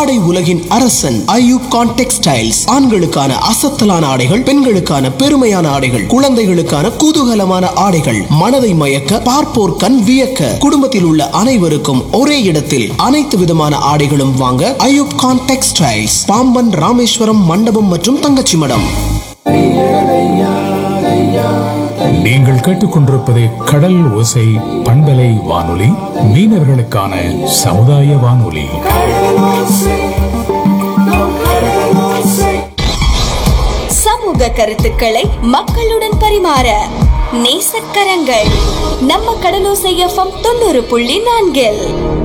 ஆடை உலகின் அரசன் ஐயூப் கான் டெக்ஸ்டைல்ஸ் ஆண்களுக்கான அசத்தலான ஆடைகள் பெண்களுக்கான பெருமையான ஆடைகள் குழந்தைகளுக்கான குதூகலமான ஆடைகள் மனதை மயக்க பார்ப்போர் கண் வியக்க குடும்பத்தில் உள்ள அனைவருக்கும் ஒரே இடத்தில் அனைத்து விதமான ஆடைகளும் வாங்க ஐயூப் கான் டெக்ஸ்டைல்ஸ் பாம்பன் ராமேஸ்வரம் மண்டபம் மற்றும் தங்கச்சி மடம் நீங்கள் கேட்டுக்கொண்டிருப்பது கடல் ஓசை பண்பலை வானொலி மீனவர்களுக்கான சமுதாய வானொலி சமூக கருத்துக்களை மக்களுடன் பரிமாற நேசக்கரங்கள் நம்ம கடலோசை எஃப்எம் தொண்ணூறு புள்ளி நான்கில்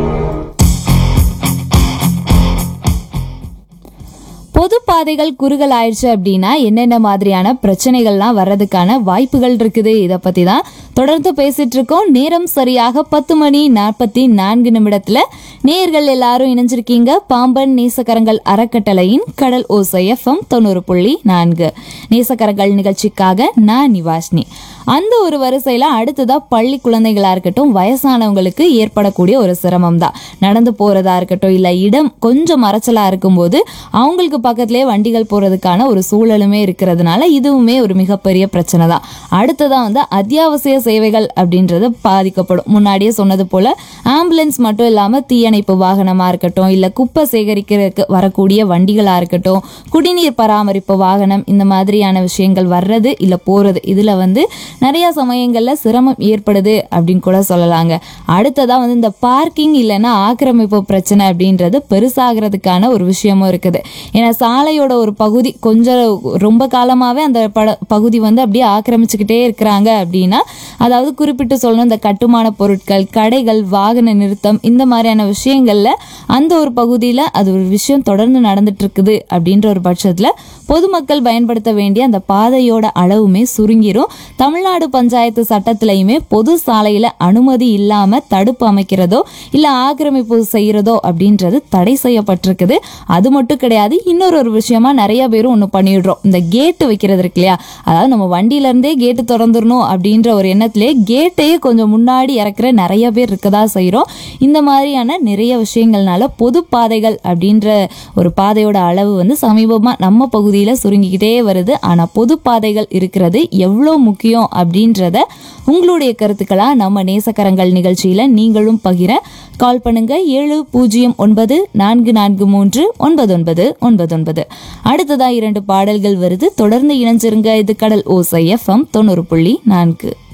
பொது பாதைகள் குறுகல் ஆயிடுச்சு அப்படின்னா என்னென்ன மாதிரியான பிரச்சனைகள்லாம் வர்றதுக்கான வாய்ப்புகள் இருக்குது இதை பத்தி தான் தொடர்ந்து பேசிட்டு இருக்கோம் நேரம் சரியாக பத்து மணி நாற்பத்தி நான்கு நிமிடத்துல நேர்கள் எல்லாரும் இணைஞ்சிருக்கீங்க பாம்பன் நேசக்கரங்கள் அறக்கட்டளையின் கடல் ஓசை எஃப்எம் தொண்ணூறு புள்ளி நான்கு நேசக்கரங்கள் நிகழ்ச்சிக்காக நான் நிவாஷினி அந்த ஒரு வரிசையில அடுத்ததா பள்ளி குழந்தைகளா இருக்கட்டும் வயசானவங்களுக்கு ஏற்படக்கூடிய ஒரு சிரமம் தான் நடந்து போறதா இருக்கட்டும் இல்ல இடம் கொஞ்சம் மறைச்சலா இருக்கும்போது அவங்களுக்கு பக்கத்திலே வண்டிகள் போறதுக்கான ஒரு சூழலுமே இருக்கிறதுனால இதுவுமே ஒரு மிகப்பெரிய பிரச்சனை தான் அடுத்ததா வந்து அத்தியாவசிய சேவைகள் அப்படின்றது பாதிக்கப்படும் முன்னாடியே சொன்னது போல ஆம்புலன்ஸ் மட்டும் இல்லாம தீயணைப்பு வாகனமா இருக்கட்டும் இல்ல குப்பை சேகரிக்கிறதுக்கு வரக்கூடிய வண்டிகளா இருக்கட்டும் குடிநீர் பராமரிப்பு வாகனம் இந்த மாதிரியான விஷயங்கள் வர்றது இல்ல போறது இதுல வந்து நிறைய சமயங்கள்ல சிரமம் ஏற்படுது அப்படின்னு கூட சொல்லலாங்க அடுத்ததா வந்து இந்த பார்க்கிங் இல்லைன்னா ஆக்கிரமிப்பு பிரச்சனை அப்படின்றது பெருசாகிறதுக்கான ஒரு விஷயமும் இருக்குது ஏன்னா சாலையோட ஒரு பகுதி கொஞ்சம் ரொம்ப காலமாவே அந்த பட பகுதி வந்து அப்படியே ஆக்கிரமிச்சுக்கிட்டே இருக்கிறாங்க அப்படின்னா அதாவது குறிப்பிட்டு சொல்லணும் இந்த கட்டுமான பொருட்கள் கடைகள் வாகன நிறுத்தம் இந்த மாதிரியான விஷயங்கள்ல அந்த ஒரு பகுதியில அது ஒரு விஷயம் தொடர்ந்து நடந்துட்டு இருக்குது அப்படின்ற ஒரு பட்சத்துல பொதுமக்கள் பயன்படுத்த வேண்டிய அந்த பாதையோட அளவுமே சுருங்கிரும் தமிழ்நாடு பஞ்சாயத்து சட்டத்திலையுமே பொது சாலையில அனுமதி இல்லாம தடுப்பு அமைக்கிறதோ இல்ல ஆக்கிரமிப்பு செய்யறதோ அப்படின்றது தடை செய்யப்பட்டிருக்குது அது மட்டும் கிடையாது இன்னொரு ஒரு விஷயமா நிறைய பேரும் ஒன்று பண்ணிடுறோம் இந்த கேட்டு வைக்கிறது இருக்கு இல்லையா அதாவது நம்ம வண்டியில இருந்தே கேட்டு திறந்துடணும் அப்படின்ற ஒரு எண்ணத்திலே கேட்டையே கொஞ்சம் முன்னாடி இறக்குற நிறைய பேர் இருக்கதா செய்கிறோம் இந்த மாதிரியான நிறைய விஷயங்கள்னால பொது பாதைகள் அப்படின்ற ஒரு பாதையோட அளவு வந்து சமீபமா நம்ம பகுதியில சுருங்கிக்கிட்டே வருது ஆனா பொது பாதைகள் இருக்கிறது எவ்வளோ முக்கியம் அப்படின்றத உங்களுடைய கருத்துக்களா நம்ம நேசக்கரங்கள் நிகழ்ச்சியில நீங்களும் பகிர கால் பண்ணுங்க ஏழு பூஜ்ஜியம் ஒன்பது நான்கு நான்கு மூன்று ஒன்பது ஒன்பது ஒன்பது ஒன்பது அடுத்ததா இரண்டு பாடல்கள் வருது தொடர்ந்து இணைஞ்சிருங்க இது கடல் ஓசை எஃப்எம் தொண்ணூறு புள்ளி நான்கு